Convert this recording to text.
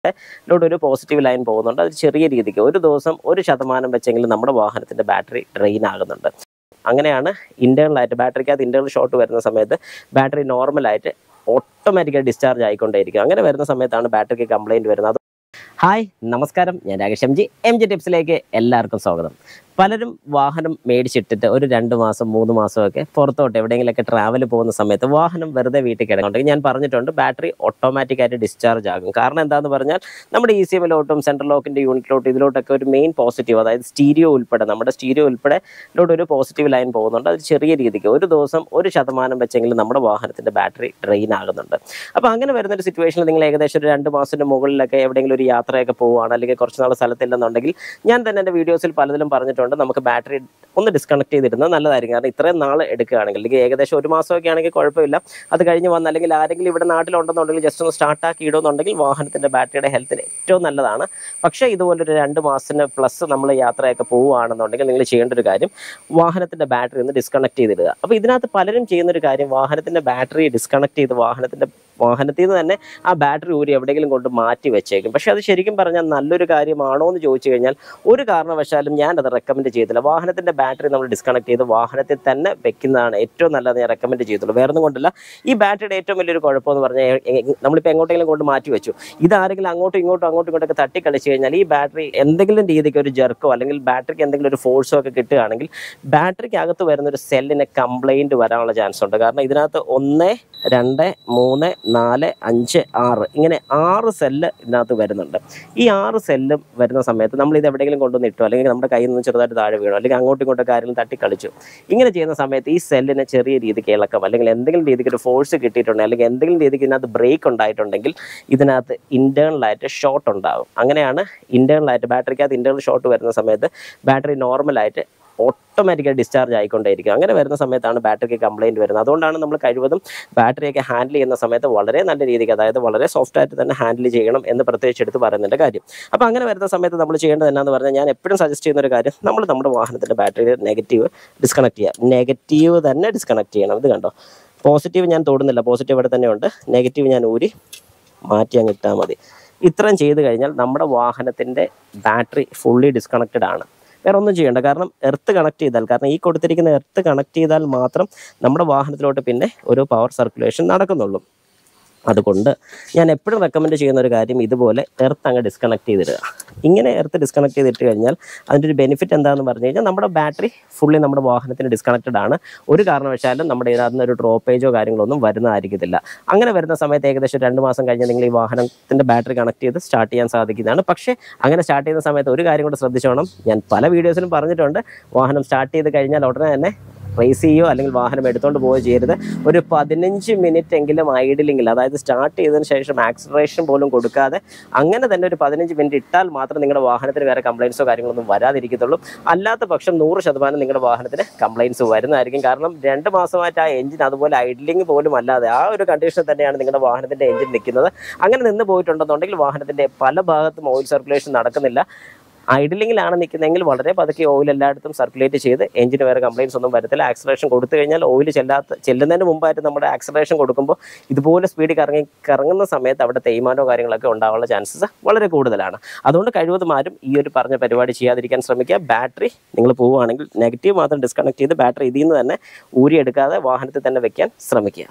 ലോട്ട് ഒരു positive line പോകുന്നുണ്ട് അത് ചെറിയ രീതിക്ക് ഒരു ദിവസം ഒരു ശതമാനം വെച്ചെങ്കിലും നമ്മുടെ വാഹനത്തിന്റെ ബാറ്ററി ഡ്രെയിൻ ആകുന്നുണ്ട് അങ്ങനെയാണ് ഇന്റേണലായിട്ട് ബാറ്ററിക്കകത്ത് ഇന്റേണൽ ഷോട്ട് വരുന്ന സമയത്ത് ബാറ്ററി നോർമലായിട്ട് ഓട്ടോമാറ്റിക്കായി ഡിസ്ചാർജ് ആയിക്കൊണ്ടേയിരിക്കും അങ്ങനെ വരുന്ന സമയത്താണ് ബാറ്ററിക്ക് കംപ്ലൈൻറ്റ് വരുന്നത് അത് ഹായ് നമസ്കാരം ഞാൻ Rakesh M G M G ടിപ്സിലേക്ക് എല്ലാവർക്കും സ്വാഗതം പലരും വാഹനം മേടിച്ചിട്ടിട്ട് ഒരു രണ്ട് മാസം മൂന്ന് മാസമൊക്കെ പുറത്തോട്ട് എവിടെയെങ്കിലുമൊക്കെ ട്രാവൽ പോകുന്ന സമയത്ത് വാഹനം വെറുതെ വീട്ടിൽ കിടക്കുന്നുണ്ടെങ്കിൽ ഞാൻ പറഞ്ഞിട്ടുണ്ട് ബാറ്ററി ഓട്ടോമാറ്റിക്കായിട്ട് ഡിസ്ചാർജ് ആകും കാരണം എന്താണെന്ന് പറഞ്ഞാൽ നമ്മുടെ ഇ സി എമ്മിലോട്ടും സെൻട്രൽ ലോക്കിൻ്റെ യൂണിറ്റിലോട്ടും ഇതിലോട്ടൊക്കെ ഒരു മെയിൻ പോസിറ്റീവ് അതായത് സ്റ്റീരിയോ ഉൾപ്പെടെ നമ്മുടെ സ്റ്റീരിയോ ഉൾപ്പെടെ ഇതിലോട്ട് ഒരു പോസിറ്റീവ് ലൈൻ പോകുന്നുണ്ട് അത് ചെറിയ രീതിക്ക് ഒരു ദിവസം ഒരു ശതമാനം വെച്ചെങ്കിലും നമ്മുടെ വാഹനത്തിൻ്റെ ബാറ്ററി ഡ്രെയിൻ ആകുന്നുണ്ട് അപ്പോൾ അങ്ങനെ വരുന്ന ഒരു സിറ്റുവേഷനിൽ നിങ്ങൾ ഏകദേശം ഒരു രണ്ട് മാസത്തിൻ്റെ മുകളിലൊക്കെ എവിടെയെങ്കിലും ഒരു യാത്രയൊക്കെ പോവുകയാണ് അല്ലെങ്കിൽ കുറച്ച് നാൾ സ്ഥലത്തില്ലെന്നുണ്ടെങ്കിൽ ഞാൻ തന്നെ എൻ്റെ വീഡിയോസിൽ പലതിലും പറഞ്ഞിട്ടുണ്ട് നമുക്ക് ബാറ്ററി ഒന്ന് ഡിസ്കണക്ട് ചെയ്തിരുന്നത് നല്ലതായിരിക്കും കാരണം ഇത്രയും നാൾ എടുക്കുകയാണെങ്കിൽ അല്ലെങ്കിൽ ഏകദേശം ഒരു മാസമൊക്കെ ആണെങ്കിൽ കുഴപ്പമില്ല അത് കഴിഞ്ഞ് വന്ന് അല്ലെങ്കിൽ ആരെങ്കിലും ഇവിടെ നാട്ടിലുണ്ടെന്നുണ്ടെങ്കിൽ ജസ്റ്റ് ഒന്ന് സ്റ്റാർട്ട് ആക്കി ഇടുമെന്നുണ്ടെങ്കിൽ വാഹനത്തിൻ്റെ ബാറ്ററിയുടെ ഹെൽത്തിന് ഏറ്റവും നല്ലതാണ് പക്ഷേ ഇതുപോലൊരു രണ്ട് മാസത്തിന് പ്ലസ് നമ്മൾ യാത്രയൊക്കെ പോവുകയാണെന്നുണ്ടെങ്കിൽ നിങ്ങൾ ചെയ്യേണ്ട ഒരു കാര്യം വാഹനത്തിൻ്റെ ബാറ്ററി ഒന്ന് ഡിസ്കണക്ട് ചെയ്തിടുക അപ്പോൾ ഇതിനകത്ത് പലരും ചെയ്യുന്നൊരു കാര്യം വാഹനത്തിൻ്റെ ബാറ്ററി ഡിസ്കണക്ട് ചെയ്ത് വാഹനത്തിൻ്റെ വാഹനത്തിൽ നിന്ന് തന്നെ ആ ബാറ്ററി ഊരി എവിടെയെങ്കിലും കൊണ്ട് മാറ്റി വെച്ചേക്കും പക്ഷേ അത് ശരിക്കും പറഞ്ഞാൽ നല്ലൊരു കാര്യമാണോ എന്ന് ചോദിച്ചു കഴിഞ്ഞാൽ ഒരു കാരണവശാലും ഞാൻ അത് റെക്കമെൻഡ് ചെയ്തില്ല വാഹനത്തിൻ്റെ ബാറ്ററി നമ്മൾ ഡിസ്കണക്ട് ചെയ്ത് വാഹനത്തിൽ തന്നെ വെക്കുന്നതാണ് ഏറ്റവും നല്ലത് ഞാൻ റെക്കമെൻഡ് ചെയ്തുള്ളൂ വേറെ ഒന്നും കൊണ്ടല്ല ഈ ബാറ്ററിയുടെ ഏറ്റവും വലിയൊരു കുഴപ്പമെന്ന് പറഞ്ഞാൽ എ- എ- നമ്മളിപ്പോൾ എങ്ങോട്ടെങ്കിലും കൊണ്ട് മാറ്റി വെച്ചു ഇതാരെങ്കിലും അങ്ങോട്ടും ഇങ്ങോട്ടും അങ്ങോട്ടും ഇങ്ങോട്ടൊക്കെ തട്ടിക്കളിച്ച് കഴിഞ്ഞാൽ ഈ ബാറ്ററി എന്തെങ്കിലും രീതിക്ക് ഒരു ജെർക്കോ അല്ലെങ്കിൽ ബാറ്ററിക്ക് എന്തെങ്കിലും ഒരു ഫോഴ്സോ ഒക്കെ കിട്ടുകയാണെങ്കിൽ ബാറ്ററിക്ക് അകത്ത് വരുന്ന ഒരു സെല്ലിന് കംപ്ലൈൻറ്റ് വരാനുള്ള ചാൻസ് ഉണ്ട് കാരണം ഇതിനകത്ത് ഒന്ന് രണ്ട് മൂന്ന് നാല് അഞ്ച് ആറ് ഇങ്ങനെ ആറ് സെല്ല് ഇതിനകത്ത് വരുന്നുണ്ട് ഈ ആറ് സെല്ലും വരുന്ന സമയത്ത് നമ്മൾ ഇത് എവിടെയെങ്കിലും കൊണ്ടുവന്ന് ഇട്ടു അല്ലെങ്കിൽ നമ്മുടെ കയ്യിൽ നിന്ന് ചെറുതായിട്ട് താഴെ വീണു അല്ലെങ്കിൽ അങ്ങോട്ടും ഇങ്ങോട്ടും കാര്യങ്ങൾ തട്ടിക്കളിച്ചു ഇങ്ങനെ ചെയ്യുന്ന സമയത്ത് ഈ സെല്ലിന് ചെറിയ രീതിക്ക് ഇളക്കം അല്ലെങ്കിൽ എന്തെങ്കിലും രീതിക്ക് ഒരു ഫോഴ്സ് കിട്ടിയിട്ടുണ്ടെങ്കിൽ അല്ലെങ്കിൽ എന്തെങ്കിലും രീതിക്ക് ഇതിനകത്ത് ബ്രേക്ക് ഉണ്ടായിട്ടുണ്ടെങ്കിൽ ഇതിനകത്ത് ഇന്റേണലായിട്ട് ഷോർട്ട് ഉണ്ടാകും അങ്ങനെയാണ് ഇന്റേണലായിട്ട് ബാറ്ററിക്കകത്ത് ഇന്റേണൽ ഷോർട്ട് വരുന്ന സമയത്ത് ബാറ്ററി നോർമലായിട്ട് ഓട്ടോമാറ്റിക്കായി ഡിസ്ചാർജ് ആയിക്കൊണ്ടേയിരിക്കും അങ്ങനെ വരുന്ന സമയത്താണ് ബാറ്ററിക്ക് കംപ്ലൈൻറ്റ് വരുന്നത് അതുകൊണ്ടാണ് നമ്മൾ കഴിവതും ബാറ്ററിയൊക്കെ ഹാൻഡിൽ ചെയ്യുന്ന സമയത്ത് വളരെ നല്ല രീതിക്ക് അതായത് വളരെ സോഫ്റ്റ് ആയിട്ട് തന്നെ ഹാൻഡിൽ ചെയ്യണം എന്ന് പ്രത്യേകിച്ച് എടുത്ത് പറയുന്നതിൻ്റെ കാര്യം അപ്പോൾ അങ്ങനെ വരുന്ന സമയത്ത് നമ്മൾ ചെയ്യേണ്ടത് എന്നാന്ന് പറഞ്ഞാൽ ഞാൻ എപ്പോഴും സജസ്റ്റ് ചെയ്യുന്ന ഒരു കാര്യം നമ്മൾ നമ്മുടെ വാഹനത്തിൻ്റെ ബാറ്ററി നെഗറ്റീവ് ഡിസ്കണക്ട് ചെയ്യുക നെഗറ്റീവ് തന്നെ ഡിസ്കണക്ട് ചെയ്യണം ഇത് കണ്ടോ പോസിറ്റീവ് ഞാൻ തൊടുന്നില്ല പോസിറ്റീവ് ഇവിടെ തന്നെ ഉണ്ട് നെഗറ്റീവ് ഞാൻ ഊരി മാറ്റി അങ്ങ് ഇട്ടാൽ മതി ഇത്രയും ചെയ്ത് കഴിഞ്ഞാൽ നമ്മുടെ വാഹനത്തിൻ്റെ ബാറ്ററി ഫുള്ളി ഡിസ്കണക്റ്റഡ് ആണ് വേറെ ഒന്നും ചെയ്യേണ്ട കാരണം എർത്ത് കണക്ട് ചെയ്താൽ കാരണം ഈ കൊടുത്തിരിക്കുന്ന എർത്ത് കണക്ട് ചെയ്താൽ മാത്രം നമ്മുടെ വാഹനത്തിലോട്ട് പിന്നെ ഒരു പവർ സർക്കുലേഷൻ നടക്കുന്നുള്ളൂ അതുകൊണ്ട് ഞാൻ എപ്പോഴും റെക്കമെൻഡ് ചെയ്യുന്ന ഒരു കാര്യം ഇതുപോലെ എർത്ത് അങ്ങ് ഡിസ്കണക്ട് ചെയ്തിടുക ഇങ്ങനെ എർത്ത് ഡിസ്കണക്ട് ചെയ്തിട്ട് കഴിഞ്ഞാൽ അതിൻ്റെ ഒരു ബെനിഫിറ്റ് എന്താണെന്ന് പറഞ്ഞു കഴിഞ്ഞാൽ നമ്മുടെ ബാറ്ററി ഫുള്ളി നമ്മുടെ വാഹനത്തിന് ഡിസ്കണക്റ്റഡ് ആണ് ഒരു കാരണവശാലും നമ്മുടെ ഇതിനകത്ത് നിന്ന് ഒരു ഡ്രോപ്പേജോ കാര്യങ്ങളോ ഒന്നും വരുന്നതായിരിക്കത്തില്ല അങ്ങനെ വരുന്ന സമയത്ത് ഏകദേശം രണ്ട് മാസം കഴിഞ്ഞ് നിങ്ങൾ ഈ വാഹനത്തിൻ്റെ ബാറ്ററി കണക്ട് ചെയ്ത് സ്റ്റാർട്ട് ചെയ്യാൻ സാധിക്കുന്നതാണ് പക്ഷേ അങ്ങനെ സ്റ്റാർട്ട് ചെയ്യുന്ന സമയത്ത് ഒരു കാര്യം കൂടെ ശ്രദ്ധിച്ചോണം ഞാൻ പല വീഡിയോസിലും പറഞ്ഞിട്ടുണ്ട് വാഹനം സ്റ്റാർട്ട് ചെയ്ത് കഴിഞ്ഞാൽ ഉടനെ തന്നെ റേസ് ചെയ്യുകയോ അല്ലെങ്കിൽ വാഹനം എടുത്തുകൊണ്ട് പോവുകയോ ചെയ്യരുത് ഒരു പതിനഞ്ച് മിനിറ്റ് എങ്കിലും ഐഡിലിംഗിൽ അതായത് സ്റ്റാർട്ട് ചെയ്തതിന് ശേഷം ആക്സലറേഷൻ പോലും കൊടുക്കാതെ അങ്ങനെ തന്നെ ഒരു പതിനഞ്ച് മിനിറ്റ് ഇട്ടാൽ മാത്രം നിങ്ങളുടെ വാഹനത്തിന് വേറെ കംപ്ലയിൻസോ കാര്യങ്ങളൊന്നും വരാതിരിക്കത്തുള്ളൂ അല്ലാത്ത പക്ഷം നൂറ് ശതമാനം നിങ്ങളുടെ വാഹനത്തിന് കംപ്ലയിൻസ് വരുന്നതായിരിക്കും കാരണം രണ്ട് മാസമായിട്ട് ആ എഞ്ചിൻ അതുപോലെ ഐഡിലിംഗ് പോലും അല്ലാതെ ആ ഒരു കണ്ടീഷനിൽ തന്നെയാണ് നിങ്ങളുടെ വാഹനത്തിൻ്റെ എഞ്ചിൻ നിൽക്കുന്നത് അങ്ങനെ നിന്ന് പോയിട്ടുണ്ടെന്നുണ്ടെങ്കിൽ വാഹനത്തിൻ്റെ പല ഭാഗത്തും ഓയിൽ സർക്കുലേഷൻ നടക്കുന്നില്ല ഐഡിലിങ്ങിലാണ് നിൽക്കുന്നതെങ്കിൽ വളരെ പതുക്കെ ഓയിൽ എല്ലായിടത്തും സർക്കുലേറ്റ് ചെയ്ത് എഞ്ചിന് വേറെ കംപ്ലയിൻസ് ഒന്നും വരത്തില്ല ആക്സലേഷൻ കൊടുത്തു കഴിഞ്ഞാൽ ഓയിൽ ചെല്ലാത്ത ചെല്ലുന്നതിന് മുമ്പായിട്ട് നമ്മുടെ ആക്സലേഷൻ കൊടുക്കുമ്പോൾ ഇതുപോലെ സ്പീഡിൽ കറങ്ങി കറങ്ങുന്ന സമയത്ത് അവിടെ തേയ്മാനോ കാര്യങ്ങളൊക്കെ ഉണ്ടാവാനുള്ള ചാൻസസ് വളരെ കൂടുതലാണ് അതുകൊണ്ട് കഴിവതും ആരും ഈ ഒരു പറഞ്ഞ പരിപാടി ചെയ്യാതിരിക്കാൻ ശ്രമിക്കുക ബാറ്ററി നിങ്ങൾ പോവുകയാണെങ്കിൽ നെഗറ്റീവ് മാത്രം ഡിസ്കണക്ട് ചെയ്ത് ബാറ്ററി ഇതിൽ നിന്ന് തന്നെ ഊരിയെടുക്കാതെ വാഹനത്തിൽ തന്നെ വെക്കാൻ ശ്രമിക്കുക